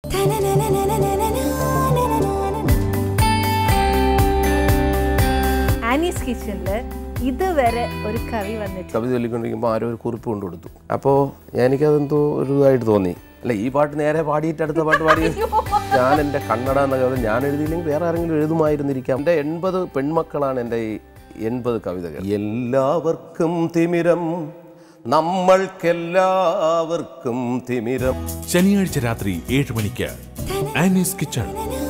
Annie's കിച്ചണില് ഇതുവരെ ഒരു കവി വന്നിട്ട് കവിത ചൊല്ലിക്കൊണ്ടിരിക്കുമ്പോൾ ആരോ ഒരു കുറിപ്പ് കൊണ്ടു കൊടുത്തു അപ്പോൾ എനിക്കതെന്തോ ഒരു ഇതായിട്ട് തോന്നി അല്ല ഈ പാട്ട് നേരെ പാടിയിട്ട് അടുത്ത പാട്ട് പാടി ഞാൻ എൻ്റെ കണ്ണട എന്ന കവിത ഞാൻ എഴുതിയില്ലെങ്കിൽ വേറെ ആരെങ്കിലും എഴുതുമായിരുന്നിരിക്കാം എൻ്റെ എൺപത് പെൺമക്കളാണ് എൻ്റെ ഈ എൺപത് കവിതകൾ എല്ലാവർക്കും തിമിരം നമ്മൾക്കെല്ലാവർക്കും തിമിരം ശനിയാഴ്ച രാത്രി ഏഴ് മണിക്ക് ആനീസ് കിച്ചൺ